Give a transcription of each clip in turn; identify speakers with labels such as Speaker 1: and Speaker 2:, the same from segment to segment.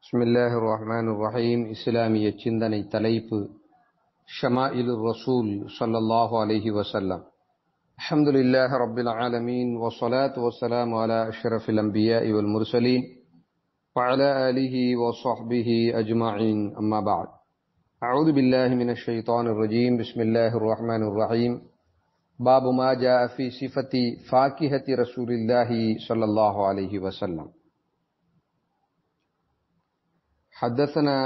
Speaker 1: பிஸ்மில்லாஹ் ரஹ்மான் ரஹீம் இஸ்லாமிய சிந்தனை தலைப்பு ஷமாஇல் ரசூல் ஸல்லல்லாஹு அலைஹி வஸல்லம் அல்ஹம்துலில்லாஹ் ரப்பில் ஆலமீன் வஸ்ஸலாத்து வஸ்ஸலாமு அலா அஷ்ரஃபில் அன்பியாஇ வல் முர்சலீன் وعلى آله وصحبه أجمعين أما بعد أعوذ بالله من الشيطان الرجيم بسم الله الرحمن الرحيم باب ما جاء في صفة فاكهة رسول الله صلى الله عليه وسلم حدثنا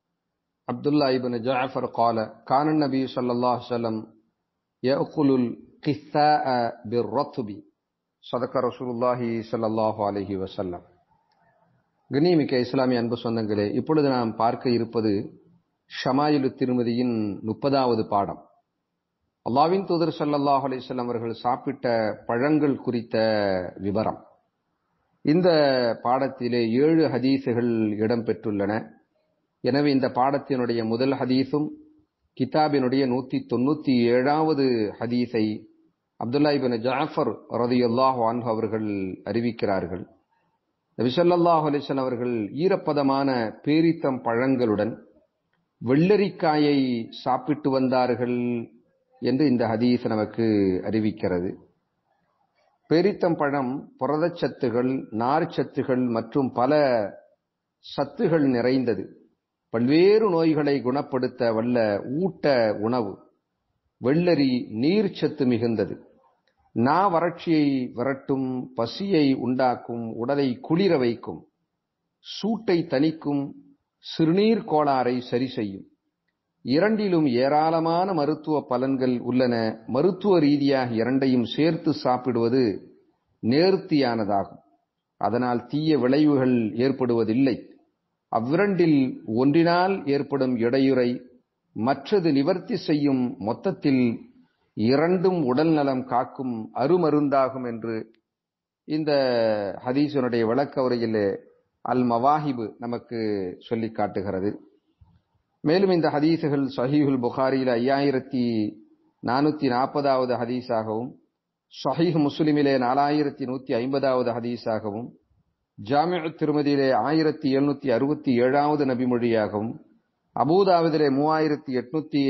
Speaker 1: عبد الله بن جعفر قال كان النبي صلى الله عليه وسلم يأكل القثاء بالرطب صدق رسول الله صلى الله عليه وسلم கண்ணியமிக்க இஸ்லாமிய அன்பு சொந்தங்களே இப்பொழுது நாம் பார்க்க இருப்பது ஷமாயிலு திருமதியின் முப்பதாவது பாடம் அல்லாவின் தூதர் சல்லாஹ் அலிஸ்லாம் அவர்கள் சாப்பிட்ட பழங்கள் குறித்த விவரம் இந்த பாடத்திலே ஏழு ஹதீஸுகள் இடம்பெற்றுள்ளன எனவே இந்த பாடத்தினுடைய முதல் ஹதீஸும் கிதாபினுடைய நூத்தி தொண்ணூத்தி ஏழாவது ஹதீஸை அப்துல்லா இபின் ஜாஃபர் ரதியுல்லாஹ் அன்ஹு அவர்கள் அறிவிக்கிறார்கள் நபிசல்லாஹ் அலிசன் அவர்கள் ஈரப்பதமான பேரித்தம் பழங்களுடன் வெள்ளரிக்காயை சாப்பிட்டு வந்தார்கள் என்று இந்த ஹதீஸ் நமக்கு அறிவிக்கிறது பேரித்தம் பழம் புரதச்சத்துகள் நார்ச்சத்துகள் மற்றும் பல சத்துகள் நிறைந்தது பல்வேறு நோய்களை குணப்படுத்த வல்ல ஊட்ட உணவு வெள்ளரி நீர்ச்சத்து மிகுந்தது நா வறட்சியை விரட்டும் பசியை உண்டாக்கும் உடலை குளிர வைக்கும் சூட்டை தணிக்கும் சிறுநீர் கோளாறை சரி செய்யும் இரண்டிலும் ஏராளமான மருத்துவ பலன்கள் உள்ளன மருத்துவ ரீதியாக இரண்டையும் சேர்த்து சாப்பிடுவது நேர்த்தியானதாகும் அதனால் தீய விளைவுகள் ஏற்படுவதில்லை அவ்விரண்டில் ஒன்றினால் ஏற்படும் இடையுறை மற்றது நிவர்த்தி செய்யும் மொத்தத்தில் இரண்டும் உடல் நலம் காக்கும் அருமருந்தாகும் என்று இந்த ஹதீசனுடைய விளக்க உரையில் அல் மவாஹிபு நமக்கு சொல்லி காட்டுகிறது மேலும் இந்த ஹதீசுகள் சஹீஹுல் புகாரியில் ஐயாயிரத்தி நானூத்தி நாற்பதாவது ஹதீஸாகவும் சஹீஹ் முஸ்லிமிலே நாலாயிரத்தி நூத்தி ஐம்பதாவது ஹதீஸாகவும் ஜாமிய திருமதியிலே ஆயிரத்தி எழுநூத்தி அறுபத்தி ஏழாவது நபிமொழியாகவும் அபூதாவதிலே மூவாயிரத்தி எட்நூத்தி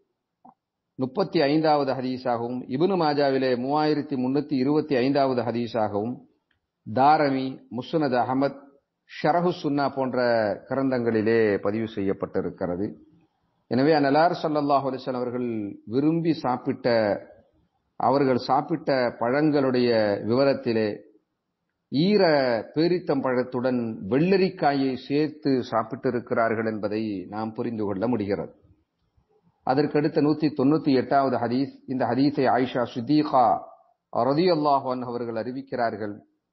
Speaker 1: முப்பத்தி ஐந்தாவது ஹதீஸாகவும் இபுனு மாஜாவிலே மூவாயிரத்தி முன்னூத்தி இருபத்தி ஐந்தாவது ஹதீஸாகவும் தாரமி முஸ்னத் அகமத் ஷரஹு சுன்னா போன்ற கிரந்தங்களிலே பதிவு செய்யப்பட்டிருக்கிறது எனவே அந்நலார் சல்லாஹ் அலிசன் அவர்கள் விரும்பி சாப்பிட்ட அவர்கள் சாப்பிட்ட பழங்களுடைய விவரத்திலே ஈர பேரித்தம் பழத்துடன் வெள்ளரிக்காயை சேர்த்து சாப்பிட்டிருக்கிறார்கள் என்பதை நாம் புரிந்து கொள்ள முடிகிறது அதற்கடுத்த நூத்தி தொண்ணூத்தி எட்டாவது ஹதீஸ் இந்த ஹதீஸை ஆயிஷா சுதீகா ரதி அல்லாஹான் அவர்கள் அறிவிக்கிறார்கள்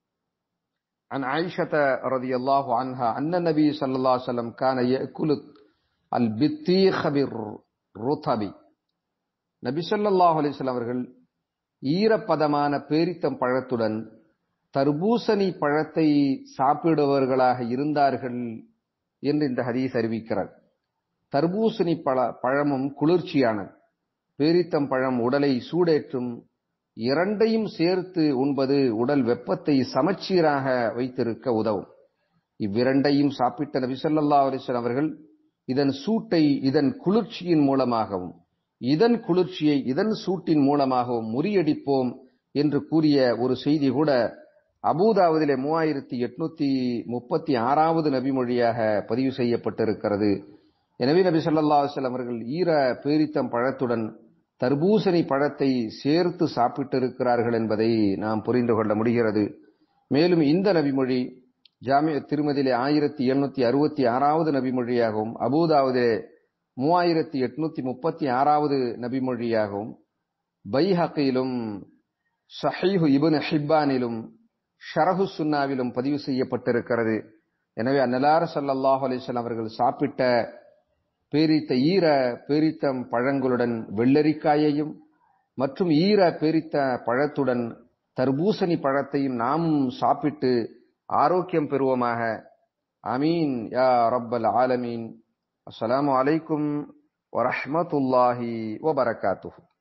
Speaker 1: عن عائشة رضي الله عنها أن النبي صلى الله عليه وسلم كان يأكل البطيخ بالرطب நபி சொல்லாஹ் அலிஸ்லாம் அவர்கள் ஈரப்பதமான பேரித்தம் பழத்துடன் தர்பூசணி பழத்தை சாப்பிடுபவர்களாக இருந்தார்கள் என்று இந்த ஹதீஸ் அறிவிக்கிறார் தர்பூசணி பழ பழமும் குளிர்ச்சியானது பேரித்தம் பழம் உடலை சூடேற்றும் இரண்டையும் சேர்த்து உண்பது உடல் வெப்பத்தை சமச்சீராக வைத்திருக்க உதவும் இவ்விரண்டையும் சாப்பிட்ட நபிசல்லா அலிஸ்வன் அவர்கள் இதன் சூட்டை இதன் குளிர்ச்சியின் மூலமாகவும் இதன் குளிர்ச்சியை இதன் சூட்டின் மூலமாகவும் முறியடிப்போம் என்று கூறிய ஒரு செய்தி கூட அபூதாவதிலே மூவாயிரத்தி எட்நூத்தி முப்பத்தி ஆறாவது நபிமொழியாக பதிவு செய்யப்பட்டிருக்கிறது எனவே நபி சொல்லா அலுவலம் அவர்கள் ஈர பேரித்தம் பழத்துடன் தர்பூசணி பழத்தை சேர்த்து சாப்பிட்டிருக்கிறார்கள் என்பதை நாம் புரிந்து கொள்ள முடிகிறது மேலும் இந்த நபிமொழி ஜாமிய திருமதியிலே ஆயிரத்தி எழுநூத்தி அறுபத்தி ஆறாவது நபிமொழியாகவும் அபூதாவதிலே மூவாயிரத்தி எட்நூத்தி முப்பத்தி ஆறாவது நபிமொழியாகவும் பைஹக்கிலும் ஷஹீஹு இபுன் ஹிப்பானிலும் ஷரஹு சுன்னாவிலும் பதிவு செய்யப்பட்டிருக்கிறது எனவே அந்நலார சல்லாஹ் அலிஸ்லாம் அவர்கள் சாப்பிட்ட பேரித்த ஈர பேரித்தம் பழங்களுடன் வெள்ளரிக்காயையும் மற்றும் ஈர பேரித்த பழத்துடன் தர்பூசணி பழத்தையும் நாமும் சாப்பிட்டு ஆரோக்கியம் பெறுவோமாக அமீன் யா ரப்பல் ஆலமீன் அஸ்ஸலாமு அலைக்கும் வரஹமத்துல்லாஹி வபரகாத்துஹு